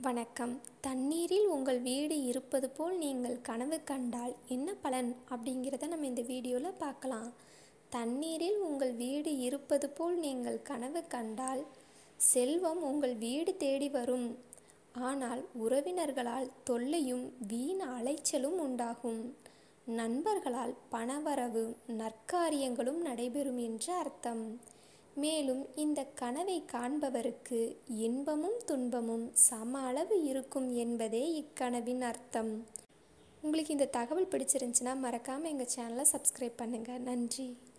வணக்கம் தண்ணீரில் உங்கள் வீடு இருப்பது போல் நீங்கள் கனவு கண்டால் என்ன பலன் அப்படிங்கிறத நம்ம இந்த வீடியோவில் பார்க்கலாம் தண்ணீரில் உங்கள் வீடு இருப்பது போல் நீங்கள் கனவு கண்டால் செல்வம் உங்கள் வீடு தேடி வரும் ஆனால் உறவினர்களால் தொல்லையும் வீண் அலைச்சலும் உண்டாகும் நண்பர்களால் பணவரவு நற்காரியங்களும் நடைபெறும் என்று அர்த்தம் மேலும் இந்த கனவை காண்பவருக்கு இன்பமும் துன்பமும் சம அளவு இருக்கும் என்பதே இக்கனவின் அர்த்தம் உங்களுக்கு இந்த தகவல் பிடிச்சிருந்துச்சுன்னா மறக்காமல் எங்கள் சேனலை சப்ஸ்கிரைப் பண்ணுங்கள் நன்றி